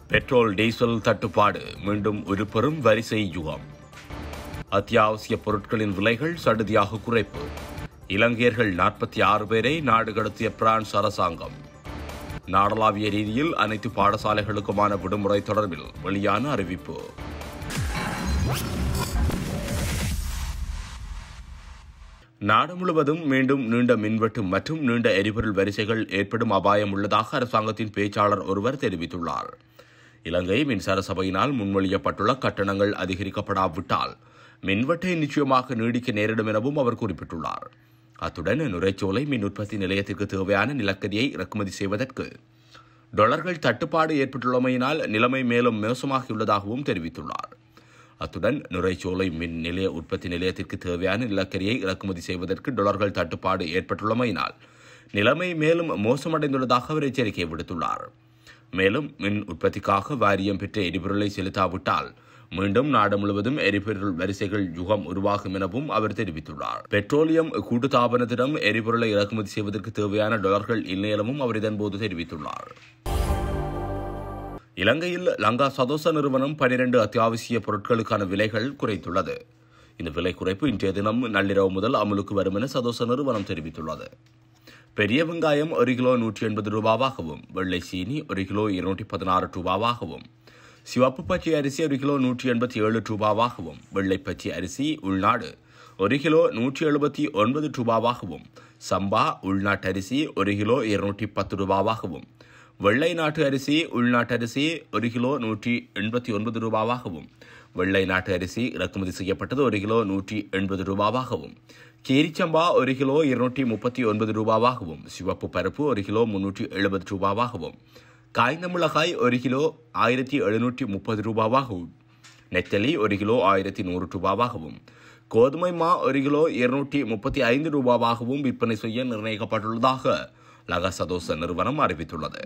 petrol diesel தட்டுப்பாடு மீண்டும் ஒரு பெரும் வரிசை யுகம் அத்தியாவசிய பொருட்களின் விலைகள் சடுதியாக குறைப்பு இலங்கையர்கள் நாற்பத்தி ஆறு பேரை நாடு கடத்திய பிரான்ஸ் அரசாங்கம் நாடளாவிய ரீதியில் அனைத்து பாடசாலைகளுக்குமான விடுமுறை தொடர்பில் வெளியான அறிவிப்பு நாடு முழுவதும் மீண்டும் நீண்ட மின்வெட்டு மற்றும் நீண்ட எரிபொருள் வரிசைகள் ஏற்படும் அபாயம் உள்ளதாக அரசாங்கத்தின் பேச்சாளர் ஒருவர் தெரிவித்துள்ளார் இலங்கை மின்சார சபையினால் முன்மொழியப்பட்டுள்ள கட்டணங்கள் அதிகரிக்கப்படாவிட்டால் மின்வெட்டை நிச்சயமாக நீடிக்க நேரிடும் எனவும் அவர் குறிப்பிட்டுள்ளார் அத்துடன் நுரைச்சோலை மின் உற்பத்தி நிலையத்திற்கு தேவையான நிலக்கரியை இறக்குமதி செய்வதற்கு டாலர்கள் தட்டுப்பாடு ஏற்பட்டுள்ளமையினால் நிலைமை மேலும் மோசமாகியுள்ளதாகவும் தெரிவித்துள்ளார் அத்துடன் நுரைச்சோலை மின் நிலைய உற்பத்தி நிலையத்திற்கு தேவையான நிலக்கரியை இறக்குமதி செய்வதற்கு டாலர்கள் தட்டுப்பாடு ஏற்பட்டுள்ளமையினால் நிலைமை மேலும் மோசமடைந்துள்ளதாக அவர் எச்சரிக்கை விடுத்துள்ளார் மேலும் மின் உற்பத்திக்காக வாரியம் பெற்ற எரிபொருளை செலுத்தாவிட்டால் மீண்டும் நாடு முழுவதும் எரிபொருள் வரிசைகள் யுகம் உருவாகும் எனவும் அவர் தெரிவித்துள்ளார் பெட்ரோலியம் கூட்டுத்தாபனத்திடம் எரிபொருளை இறக்குமதி செய்வதற்கு தேவையான டாலர்கள் இல்லை எனவும் அவர் இதன்போது தெரிவித்துள்ளார் இலங்கையில் லங்கா சதோச நிறுவனம் பனிரெண்டு அத்தியாவசிய பொருட்களுக்கான விலைகள் குறைத்துள்ளது இந்த விலை குறைப்பு இன்றைய தினம் நள்ளிரவு முதல் அமலுக்கு வரும் என சதோச நிறுவனம் தெரிவித்துள்ளது பெரிய வெங்காயம் ஒரு கிலோ நூற்றி எண்பது ரூபாவாகவும் வெள்ளை சீனி ஒரு கிலோ இருநூற்றி பதினாறு ரூபாவாகவும் சிவப்பு பச்சை அரிசி ஒரு கிலோ நூற்றி எண்பத்தி ஏழு ரூபாவாகவும் வெள்ளை பச்சை அரிசி உள்நாடு ஒரு கிலோ நூற்றி எழுபத்தி ஒன்பது ரூபாவாகவும் சம்பா உள்நாட்டு அரிசி ஒரு கிலோ இருநூற்றி பத்து ரூபாவாகவும் வெள்ளை நாட்டு அரிசி உள்நாட்டு அரிசி ஒரு கிலோ நூற்றி எண்பத்தி ஒன்பது ரூபாவாகவும் வெள்ளை நாட்டு அரிசி இறக்குமதி செய்யப்பட்டது ஒரு கிலோ நூற்றி எண்பது ரூபாவாகவும் கேரிச்சம்பா ஒரு கிலோ இருநூற்றி முப்பத்தி ஒன்பது ரூபாவாகவும் சிவப்பு பருப்பு ஒரு கிலோ முன்னூற்றி எழுபது ரூபாவாகவும் காய்ந்த மிளகாய் ஒரு கிலோ ஆயிரத்தி எழுநூற்றி முப்பது ரூபாவாகவும் நெத்தலி ஒரு கிலோ ஆயிரத்தி நூறு ரூபாவாகவும் கோதுமை மா ஒரு கிலோ இருநூற்றி முப்பத்தி ஐந்து ரூபாவாகவும் விற்பனை செய்ய நிர்ணயிக்கப்பட்டுள்ளதாக லகசதோச நிறுவனம் அறிவித்துள்ளது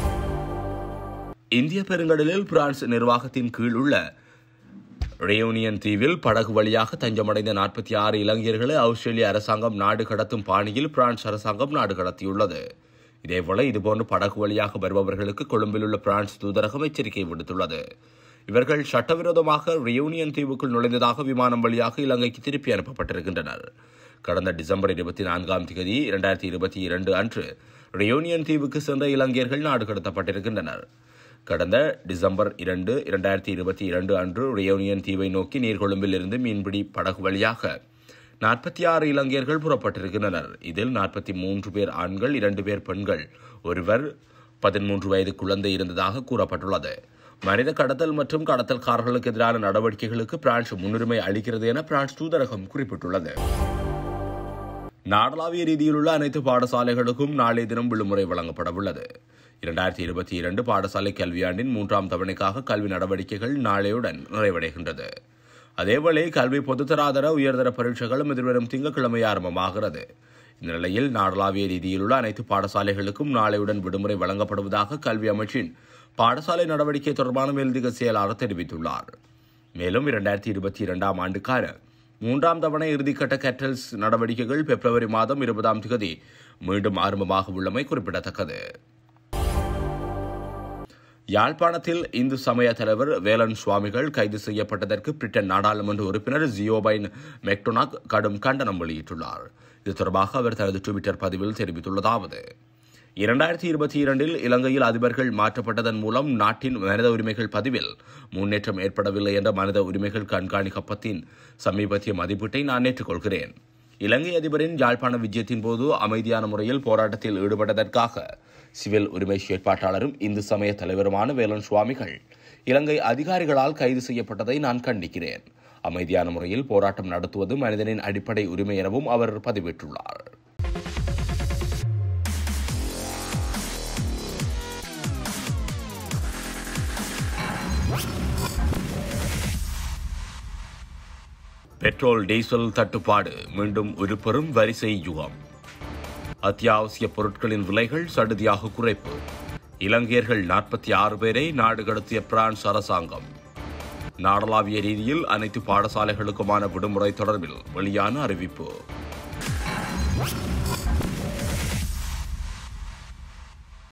இந்திய பெருங்கடலில் பிரான்ஸ் நிர்வாகத்தின் கீழ் உள்ள ரேயூனியன் தீவில் படகு வழியாக தஞ்சமடைந்த நாற்பத்தி ஆறு இளைஞர்களை ஆஸ்திரேலிய அரசாங்கம் நாடு கடத்தும் பாணியில் பிரான்ஸ் அரசாங்கம் நாடு கடத்தியுள்ளது இதேபோல இதுபோன்று படகு வழியாக வருபவர்களுக்கு கொழும்பில் உள்ள பிரான்ஸ் தூதரகம் எச்சரிக்கை விடுத்துள்ளது இவர்கள் சட்டவிரோதமாக ரியூனியன் தீவுக்குள் நுழைந்ததாக விமானம் வழியாக இலங்கைக்கு திருப்பி அனுப்பப்பட்டிருக்கின்றனர் கடந்த டிசம்பர் இருபத்தி நான்காம் தேதி இரண்டாயிரத்தி இருபத்தி இரண்டு அன்று ரியூனியன் தீவுக்கு சென்ற இலங்கையர்கள் நாடு கடத்தப்பட்டிருக்கின்றனர் கடந்த டிசம்பர் இரண்டு இரண்டாயிரத்தி இருபத்தி இரண்டு அன்று ரியூனியன் தீவை நோக்கி நீர்கொழும்பில் இருந்து மீன்பிடி படகு வழியாக நாற்பத்தி ஆறு இலங்கையர்கள் புறப்பட்டிருக்கின்றனர் இதில் நாற்பத்தி மூன்று பேர் ஆண்கள் இரண்டு பேர் பெண்கள் ஒருவர் பதிமூன்று வயது குழந்தை இருந்ததாக கூறப்பட்டுள்ளது மனித கடத்தல் மற்றும் கடத்தல்காரர்களுக்கு எதிரான நடவடிக்கைகளுக்கு பிரான்ஸ் முன்னுரிமை அளிக்கிறது என பிரான்ஸ் தூதரகம் குறிப்பிட்டுள்ளது நாடளாவிய ரீதியில் உள்ள அனைத்து பாடசாலைகளுக்கும் நாளைய தினம் விடுமுறை வழங்கப்படவுள்ளது இரண்டாயிரத்தி இருபத்தி இரண்டு பாடசாலை கல்வியாண்டின் மூன்றாம் தவணைக்காக கல்வி நடவடிக்கைகள் நாளையுடன் நிறைவடைகின்றது அதேவேளை கல்வி பொதுத்தராதர உயர்தர பரீட்சைகளும் எதிர்வரும் திங்கட்கிழமை ஆரம்பமாகிறது இந்த நிலையில் நாடளாவிய ரீதியில் உள்ள அனைத்து பாடசாலைகளுக்கும் நாளையுடன் விடுமுறை வழங்கப்படுவதாக கல்வி அமைச்சின் பாடசாலை நடவடிக்கை தொடர்பான மேலதிக செயலாளர் தெரிவித்துள்ளார் மேலும் இரண்டாயிரத்தி இருபத்தி இரண்டாம் ஆண்டுக்கான மூன்றாம் தவணை இறுதிக்கட்ட கேட்டல்ஸ் நடவடிக்கைகள் பிப்ரவரி மாதம் இருபதாம் தேதி மீண்டும் ஆரம்பமாக உள்ளமை குறிப்பிடத்தக்கது யாழ்ப்பாணத்தில் இந்து சமய தலைவர் வேலன் சுவாமிகள் கைது செய்யப்பட்டதற்கு பிரிட்டன் நாடாளுமன்ற உறுப்பினர் ஜியோபைன் மெக்டோனாக் கடும் கண்டனம் வெளியிட்டுள்ளார் இது தொடர்பாக அவர் தனது டுவிட்டர் பதிவில் தெரிவித்துள்ளதாவது இரண்டாயிரத்தி இருபத்தி இரண்டில் இலங்கையில் அதிபர்கள் மாற்றப்பட்டதன் மூலம் நாட்டின் மனித உரிமைகள் பதிவில் முன்னேற்றம் ஏற்படவில்லை என்ற மனித உரிமைகள் கண்காணிக்கப்பத்தின் சமீபத்திய மதிப்பீட்டை நான் ஏற்றுக்கொள்கிறேன் இலங்கை அதிபரின் யாழ்ப்பாண விஜயத்தின் போது அமைதியான முறையில் போராட்டத்தில் ஈடுபட்டதற்காக சிவில் உரிமை செயற்பாட்டாளரும் இந்து சமய தலைவருமான வேலன் சுவாமிகள் இலங்கை அதிகாரிகளால் கைது செய்யப்பட்டதை நான் கண்டிக்கிறேன் அமைதியான முறையில் போராட்டம் நடத்துவது மனிதனின் அடிப்படை உரிமை எனவும் அவர் பதிவிட்டுள்ளார் பெட்ரோல் டீசல் தட்டுப்பாடு மீண்டும் ஒரு பெரும் வரிசை யுகம் அத்தியாவசிய பொருட்களின் விலைகள் சடுதியாக குறைப்பு இலங்கையர்கள் நாற்பத்தி ஆறு பேரை நாடு கடத்திய பிரான்ஸ் அரசாங்கம் நாடளாவிய ரீதியில் அனைத்து பாடசாலைகளுக்குமான விடுமுறை தொடர்பில் வெளியான அறிவிப்பு